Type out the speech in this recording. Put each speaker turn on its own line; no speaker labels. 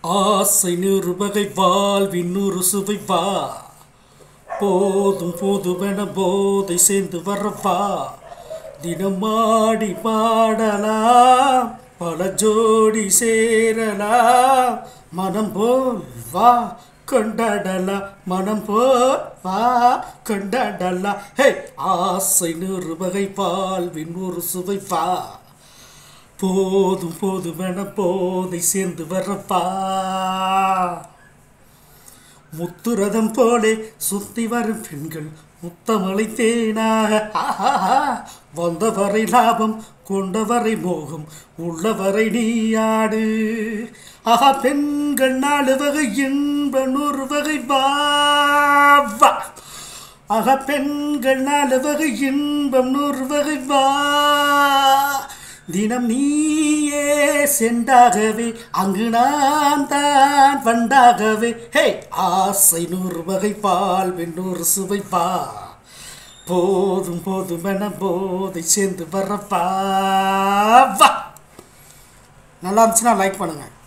ஆசை நிறுவகை வாழ்வின் நூறு சுவை வா போதும் போதுமென போதை சேர்ந்து வரவா தினமாடி பாடலாம் பல ஜோடி சேரலாம் மனம் போல் வா கொண்டாடலாம் மனம் போல் வா கொண்டாடலாம் ஹே ஆசை நிறுவகை வாழ்வின் ஒரு சுவை வா போதும் போதுமென போதை சேர்ந்து வரப்பா முத்துரதம் போலே சுத்தி வரும் பெண்கள் முத்தமலை தேனாக ஆஹாஹா. வந்தவரை லாபம் கொண்டவரை மோகம் உள்ளவரை நீயாடு ஆஹா பெண்கள் நாலு வகை இன்ப நூறு வகை வா வா. ஆக பெண்கள் நாலு வகை இன்பம் நூறு வகை வா தினம் நீயே சென்றாகவே அங்கு நான் தான் வண்டாகவே ஹே ஆசை நூறு வகை பால் வெண்ணூறு சுவை பா போதும் போதும் என போதை சேர்ந்து வரப்பா வா நல்லா இருந்துச்சுன்னா லைக் பண்ணுங்கள்